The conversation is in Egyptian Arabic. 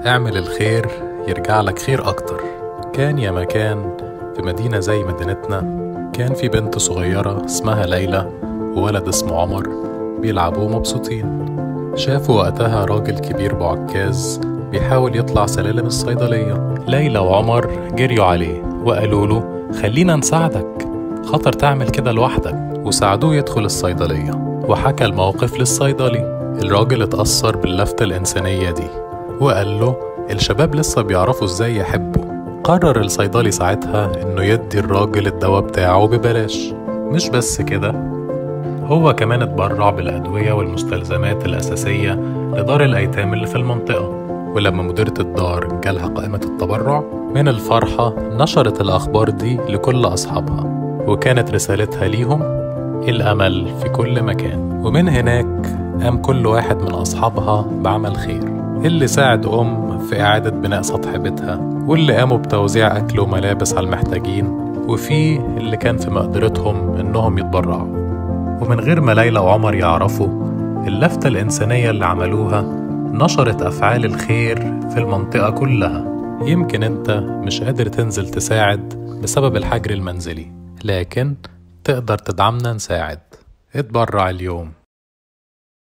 اعمل الخير يرجع لك خير أكتر كان يا مكان في مدينة زي مدينتنا كان في بنت صغيرة اسمها ليلى وولد اسمه عمر بيلعبوا مبسوطين شافوا وقتها راجل كبير بعكاز بيحاول يطلع سلالم الصيدلية ليلى وعمر جريوا عليه وقالوا له خلينا نساعدك خطر تعمل كده لوحدك وساعدوه يدخل الصيدلية وحكى الموقف للصيدلي الراجل اتأثر باللفتة الإنسانية دي وقال له الشباب لسه بيعرفوا ازاي يحبوا قرر الصيدلي ساعتها انه يدي الراجل الدواء بتاعه ببلاش مش بس كده هو كمان اتبرع بالأدوية والمستلزمات الأساسية لدار الأيتام اللي في المنطقة ولما مديرة الدار جالها قائمة التبرع من الفرحة نشرت الأخبار دي لكل أصحابها وكانت رسالتها ليهم الأمل في كل مكان ومن هناك قام كل واحد من أصحابها بعمل خير اللي ساعد أم في إعادة بناء سطح بيتها واللي قاموا بتوزيع أكل وملابس على المحتاجين وفي اللي كان في مقدرتهم إنهم يتبرعوا ومن غير ما ليلى وعمر يعرفوا اللفتة الإنسانية اللي عملوها نشرت أفعال الخير في المنطقة كلها يمكن أنت مش قادر تنزل تساعد بسبب الحجر المنزلي لكن تقدر تدعمنا نساعد اتبرع اليوم